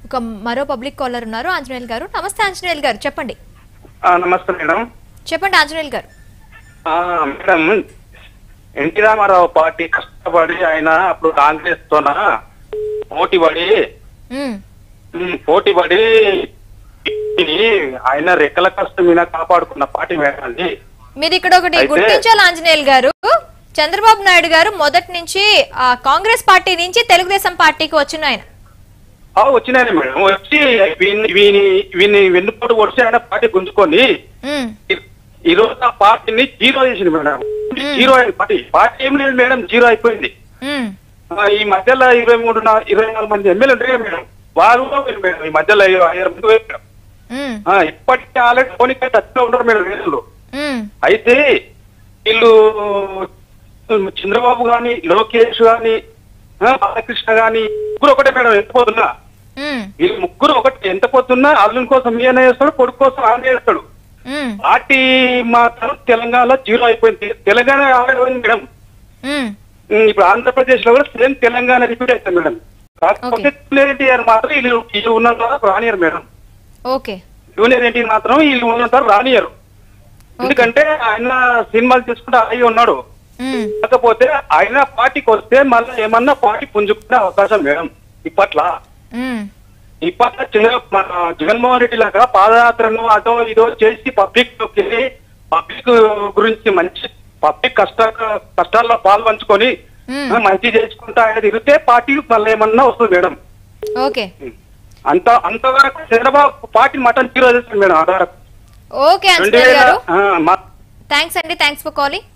ఒక మరో public caller ఉన్నారు ఆంజనేయులు గారు నమస్తే ఆంజనేయులు గారు చెప్పండి ఆ, నమస్తే మేడం చెప్పండి ఆంజనేయులు గారు ఆ, మేడం ఎన్టీ రామారావు పార్టీ కష్టపడి ఆయన అప్పుడు కాంగ్రెస్ తోన పోటీ పడి ఉమ్, ఉమ్, పోటీ పడి ఇది ఆయన రెక్కల కష్టం మీద కాపాడుకున్న పార్టీ మేడం అండి మీరు ఇక్కడ ఒకటి అయితే- గుర్తించాలి ఆంజనేయులు గారు చంద్రబాబు నాయుడు గారు మొదటి నుంచి ఆ, కాంగ్రెస్ పార్టీ నుంచి తెలుగుదేశం పార్టీకి వచ్చిన ఆయన ఆ, వచ్చినాయి మేడం వచ్చి వీని వీని వీని వెన్నుపోటు వచ్చి ఆయన పార్టీ గుంజుకొని ఉమ్, ఈ- ఈ రోజు ఆ పార్టీని జీరో చేసింది మేడం జీరో అయింది పార్టీ పార్టీ ఏం లేదు మేడం జీరో అయిపోయింది ఉమ్, ఆ, ఈ మధ్యలో ఇరవై మూడు నా- ఇరవై నాలుగు మంది ఎమ్మెల్యే ఉంటారు కదా మేడం వారు కూడా పోయింది మేడం ఈ మధ్యలో ఐదు- ఐదారు మంది పోయారు మేడం. ఉమ్, ఆ, ఇప్పటికీ ఆల్రెడీ ఫోన్ టచ్ లో ఉంటారు మేడం రేసులు ఉమ్, అయితే వీళ్ళు చంద్రబాబు గాని లోకేష్ గాని ఆ, బాలకృష్ణ గాని ముగ్గురు ఒకటే మేడం ఎంత పోతున్నా ఉమ్, వీళ్ళు ముగ్గురు ఒకటి ఎంత పోతున్నా అల్లుని కోసం ఈయన చేస్తాడు కొడుకు కోసం ఆయన చేస్తాడు ఉమ్, పార్టీ మాత్రం తెలంగాణలో జీరో అయిపోయింది తెలంగాణ ఆల్రెడీ పోయింది మేడం ఉమ్, ఉమ్, ఇప్పుడు ఆంధ్రప్రదేశ్ లో కూడా సేమ్ తెలంగాణ రిపీట్ అవుతుంది మేడం కాకపోతే జూనియర్ ఎన్టీఆర్ మాత్రం వీళ్ళు వీళ్ళు ఉన్నంత వరకు రానియరు మేడం ఓకే జూనియర్ ఎన్టీఆర్ మాత్రం వీళ్ళు ఉన్నంత వరకు రానియరు ఎందుకంటే ఆయన సినిమాలు తీసుకుంటే అయ్యి ఉన్నాడు ఉమ్, కాకపోతే ఆయన పార్టీకి వస్తే మళ్ళీ ఏమన్నా పార్టీ పుంజుకునే అవకాశం మేడం ఇప్పట్లా ఉమ్, ఇప్పట్ల చిన్న మన జగన్మోహన్ రెడ్డి లాగా పాదయాత్రను అటో ఇదో చేసి పబ్లిక్ వెళ్ళి పబ్లిక్ గురించి మంచి పబ్లిక్ కష్ట కష్టాల్లో పాల్పంచుకొని ఉమ్, ఆ, మంచి చేసుకుంటా ఆయన తిరిగితే పార్టీ మళ్ళీ ఏమన్నా వస్తుంది మేడం ఓకే అంత అంతవరకు చంద్రబాబు పార్టీ మటన్ జీరో చేస్తుంది మేడం అంతవరకు ఓకే రెండు ఆంజనేయులు వేల గారు ఆ, మా- థ్యాంక్స్ అండి thanks for calling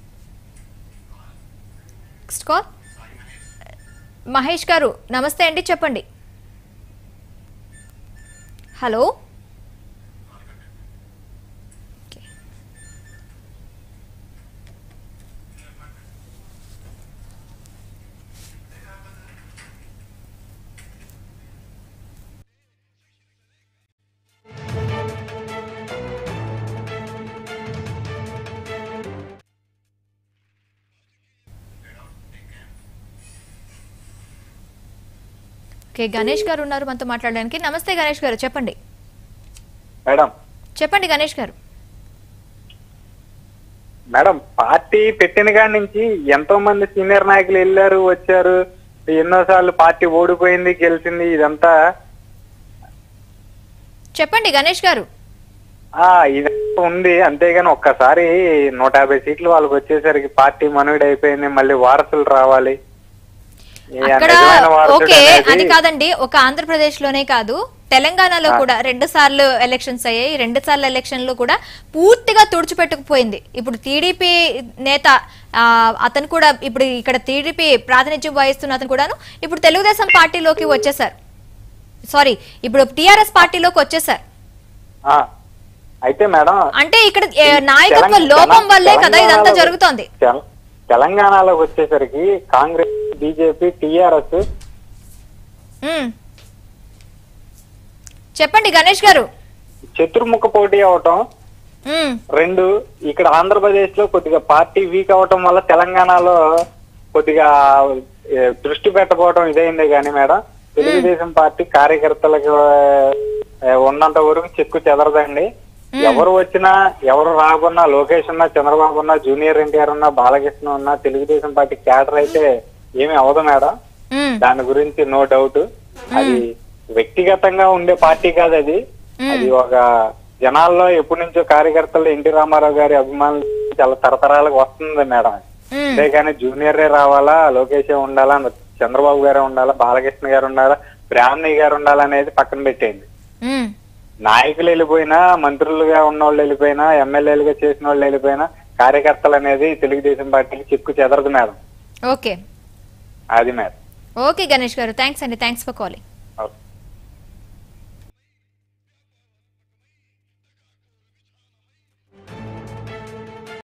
next call Mahesh గారు నమస్తే అండి చెప్పండి హలో ఓకే. ఓకే గణేష్ గారు ఉన్నారు మనతో మాట్లాడడానికి నమస్తే గణేష్ గారు చెప్పండి మేడం చెప్పండి గణేష్ గారు మేడం పార్టీ పెట్టిన కాడి నుంచి ఎంతో మంది సీనియర్ నాయకులు వెళ్ళారు వచ్చారు ఎన్నోసార్లు పార్టీ ఓడిపోయింది గెలిచింది ఇదంతా చెప్పండి గణేష్ గారు ఆ ఇదంతా ఉంది అంతేగాని ఒక్కసారి నూట యాభై సీట్లు వాళ్ళకి వచ్చేసరికి పార్టీ మనుగడ అయిపోయింది మళ్ళీ వారసులు రావాలి ఈ అక్కడ నిజమైన వారసుడు ఓకే అనేది- అది కాదండి ఒక ఆంధ్రప్రదేశ్ లోనే కాదు తెలంగాణలో కూడా రెండు సార్లు ఎలక్షన్స్ అయ్యాయి రెండు సార్లు ఎలక్షన్ లో కూడా పూర్తిగా తుడిచిపెట్టుకుపోయింది ఇప్పుడు టీడీపీ నేత ఆ, అతను కూడా ఇప్పుడు ఇక్కడ టీడీపీ ప్రాతినిధ్యం వహిస్తున్న అతను కూడాను ఇప్పుడు తెలుగుదేశం పార్టీలోకి వచ్చేసారు సారీ ఇప్పుడు టిఆర్ఎస్ పార్టీలోకి వచ్చేసారు ఆ, అయితే మేడం అంటే ఇక్కడ ఏ, నాయకత్వ తెలంగాణ- లోపం వల్లే కదా ఇదంతా తెలంగాణలో- జరుగుతోంది తెల- తెలంగాణలోకి వచ్చేసరికి కాంగ్రెస్ బీజేపీ టిఆర్ఎస్ ఉమ్. చెప్పండి గణేష్ గారు చతుర్ముఖ పోటీ అవటం ఉమ్, రెండు ఇక్కడ ఆంధ్రప్రదేశ్ లో కొద్దిగా పార్టీ వీక్ అవటం వల్ల తెలంగాణలో కొద్దిగా ఏ, దృష్టి పెట్టకపోవడం ఇదైందే గానీ మేడం తెలుగుదేశం పార్టీ కార్యకర్తలకు ఏ, ఉన్నంత వరకు చెక్కు చెదరదండి ఎవరు వచ్చినా ఎవరు రాకున్నా లోకేష్ ఉన్నా చంద్రబాబు ఉన్నా జూనియర్ ఎన్టీఆర్ ఉన్నా బాలకృష్ణ ఉన్నా తెలుగుదేశం పార్టీ క్యాడర్ అయితే ఏమీ అవదు మేడం ఉమ్, దాని గురించి నో డౌట్ అది వ్యక్తిగతంగా ఉండే పార్టీ కాదు అది అది ఒక జనాల్లో ఎప్పటి నుంచో కార్యకర్తలు ఎన్టీ రామారావు గారి అభిమానులు చాలా తరతరాలకు వస్తుంది మేడం ఉమ్, అంతేగాని జూనియరే రావాలా లోకేషే ఉండాలా చంద్రబాబు గారే ఉండాలా బాలకృష్ణ గారు ఉండాలా బ్రాహ్మణి గారు ఉండాలనేది పక్కన పెట్టేయండి ఉమ్, నాయకులు వెళ్ళిపోయినా మంత్రులుగా ఉన్న వాళ్ళు వెళ్ళిపోయినా ఎమ్మెల్యేలుగా చేసిన వాళ్ళు వెళ్ళిపోయినా కార్యకర్తలు అనేది తెలుగుదేశం పార్టీకి చిక్కు చెదరదు మేడం ఓకే అది మేడం ఓకే గణేష్ గారు థ్యాంక్స్ అండి థ్యాంక్స్ ఫర్ కాలింగ్